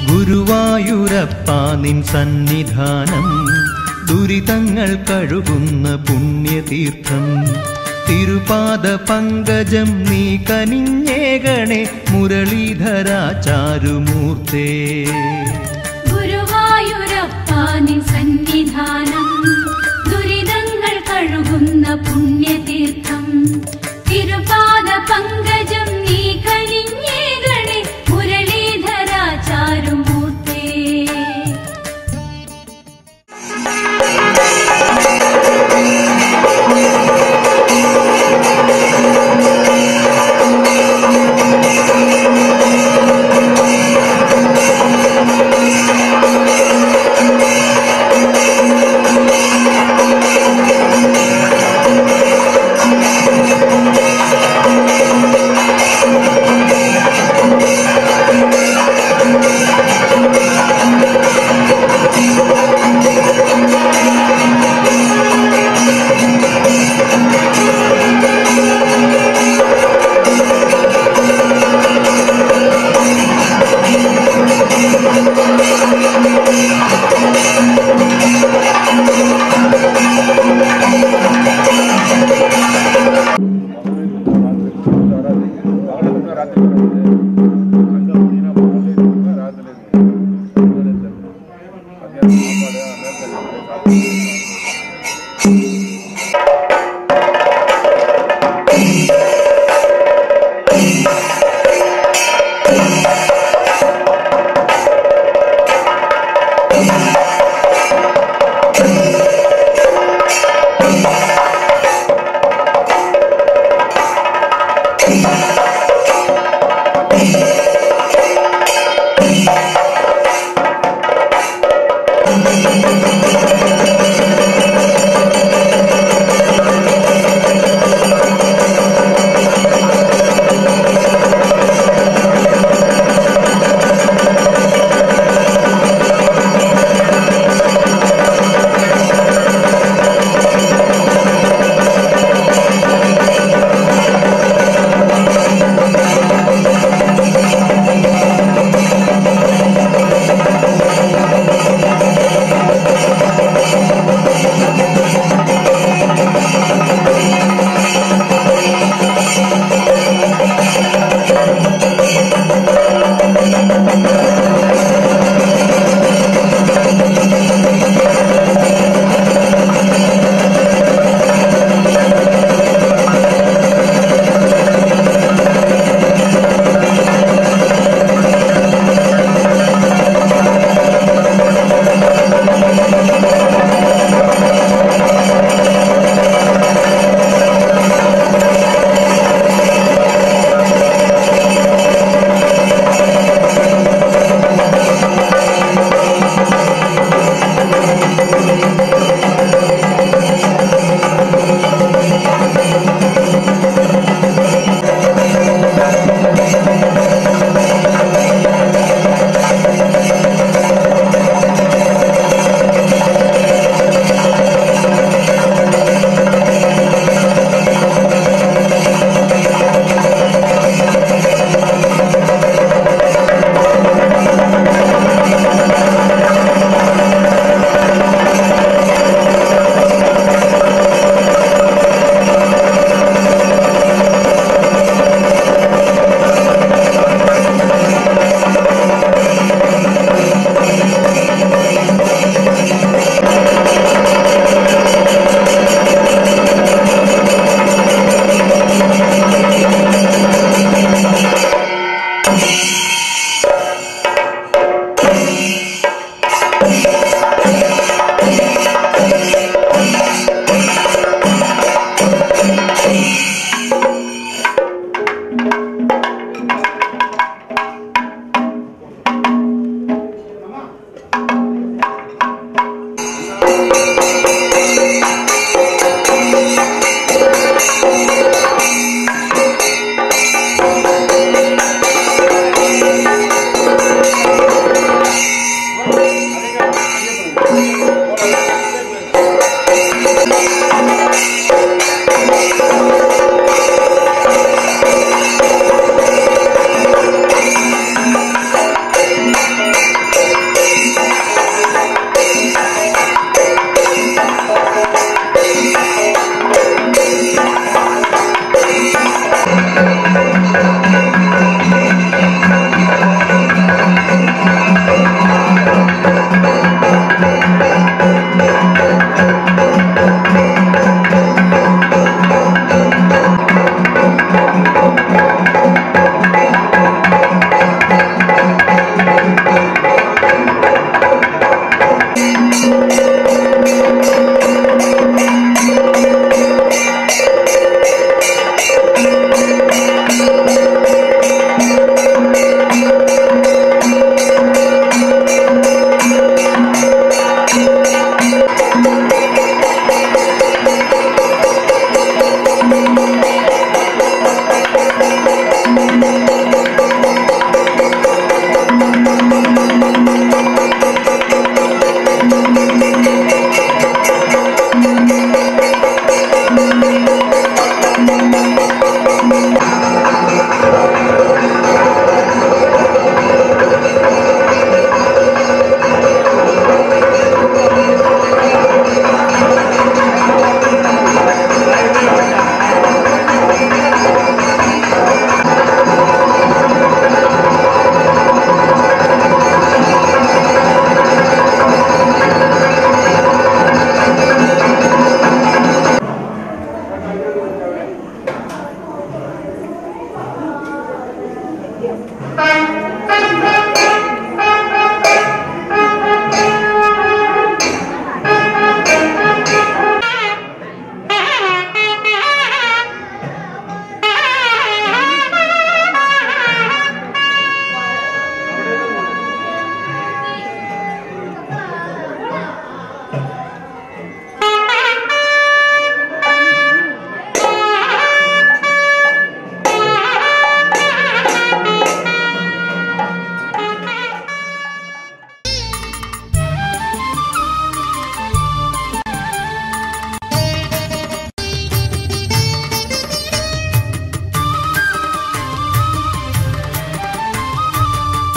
ഗുരുവായൂരപ്പ നിൻ സന്നിധാനം ദുരിതങ്ങൾ കഴുകുന്ന പുണ്യതീർത്ഥം തിരുപാദ പങ്കജം നീ കനിഞ്ഞേകണേ മുരളീധരാചാരുമൂർത്തേ ഗുരുവായൂരപ്പ നിൻ സന്നിധാനം ദുരിതങ്ങൾ കഴുകുന്ന പുണ്യതീർത്ഥം തിരുപാദ പങ്കജം നീ കനിഞ്ഞേകണേ മുരളീധരാചാരുമൂർത്തേ ും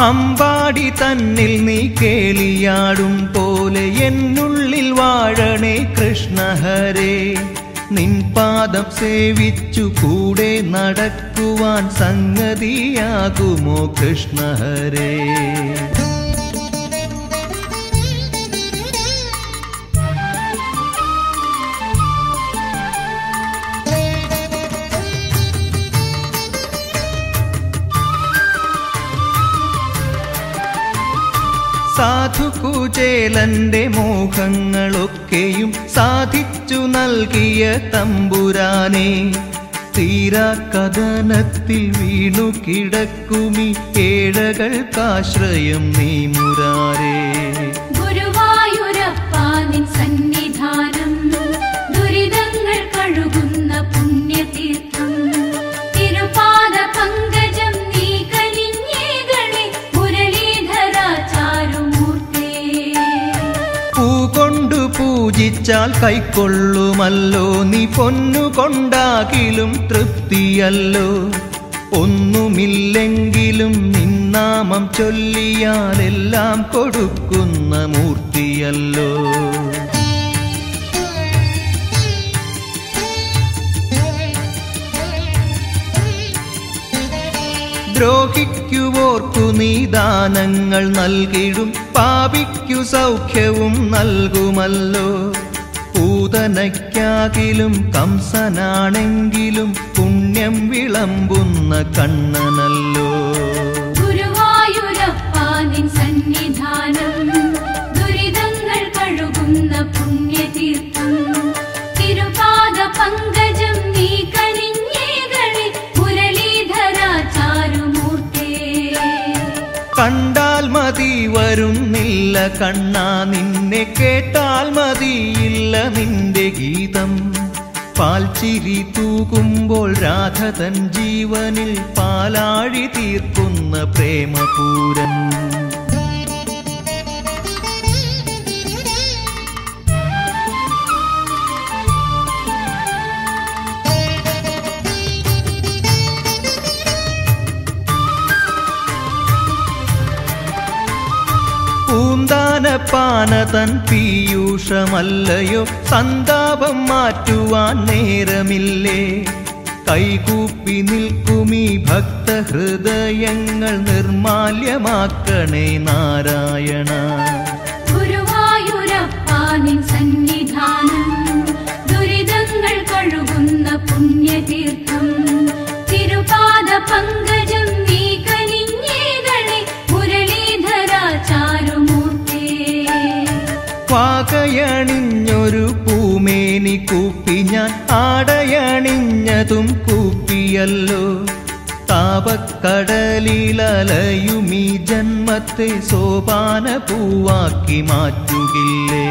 അമ്പാടി തന്നിൽ നീ കേളിയാടും പോലെ എന്നുള്ളിൽ വാഴണേ കൃഷ്ണഹരേ നിൻ പാദം സേവിച്ചു കൂടെ നടക്കുവാൻ സംഗതിയാകുമോ കൃഷ്ണഹരേ സാധു കുചേലന്റെ മോഹങ്ങളൊക്കെയും സാധിച്ചു നൽകിയ തമ്പുരാനെ തീരാ കഥനത്തിൽ വീണു കിടക്കുമി ഏഴകൾക്കാശ്രയം നീ മുരാരേ ഗുരുവായൂരപ്പ നിൻ സന്നിധാനം ദുരിതങ്ങൾ കഴുകുന്ന പുണ്യതീർത്ഥം തിരുപാദ പങ്കജം നീ കനിഞ്ഞേകളെ മുരളീധരാചാരുമൂർത്തേ പൂകൊണ്ടു പൂജിച്ചാൽ കൈക്കൊള്ളുമല്ലോ നീ പൊന്നുകൊണ്ടാകിലും തൃപ്തിയല്ലോ ഒന്നുമില്ലെങ്കിലും നിന്നാമം ചൊല്ലിയാലെല്ലാം കൊടുക്കുന്ന മൂർത്തിയല്ലോ ദ്രോഹിക്കുവോർക്കു നീ ദാനങ്ങൾ നൽകിടും പാപിക്കു സൗഖ്യവും നൽകുമല്ലോ പൂതനയ്ക്കാകിലും കംസനാണെങ്കിലും പുണ്യം വിളമ്പുന്ന കണ്ണനല്ലോ ഗുരുവായൂരപ്പ നിൻ സന്നിധാനം ദുരിതങ്ങൾ കഴുകുന്ന പുണ്യതീർത്ഥം തിരുപാദ പങ്കജം നീ കനിഞ്ഞേകളെ മുരളീധരാചാരുമൂർത്തേ കണ്ടാൽ മതി വരുന്നില്ല കണ്ണാ നിന്നെ കേട്ടാൽ മതിയില്ല നിന്റെ ഗീതം പാൽച്ചിരി തൂകുമ്പോൾ രാധ തൻ ജീവനിൽ പാലാഴി തീർക്കുന്ന പ്രേമപൂരം പൂന്താനപ്പാന തൻ പീയൂഷമല്ലയോ സന്താപം മാറ്റുവാൻ നേരമില്ലേ കൈകൂപ്പി നിൽക്കുമീ ഭക്തഹൃദയങ്ങൾ നിർമാല്യമാക്കണേ നാരായണ ഗുരുവായൂരപ്പ നിൻ സന്നിധാനം ദുരിതങ്ങൾ കഴുകുന്ന പുണ്യതീർത്ഥം തിരുപാദ പങ്കജം നീ കനിഞ്ഞേകളെ മുരളീധരാചാരുമൂർത്തേ വാകയണിഞ്ഞൊരു പൂമേനി കൂപ്പി ഞാൻ ആടയണിഞ്ഞതും കൂപ്പിയല്ലോ താപക്കടലിലലയുമീ ജന്മത്തെ സോപാന പൂവാക്കി മാറ്റുകില്ലേ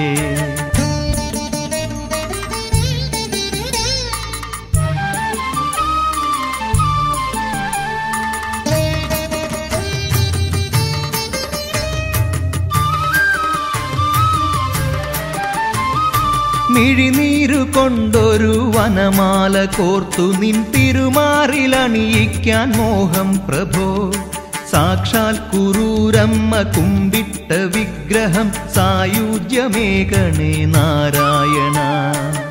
മിഴിനീരു കൊണ്ടൊരു വനമാല കോർത്തു നിൻ തിരുമാറിലണിയിക്കാൻ മോഹം പ്രഭോ സാക്ഷാൽ കുറൂരമ്മ കുമ്പിട്ട വിഗ്രഹം സായുജ്യമേകണേ നാരായണ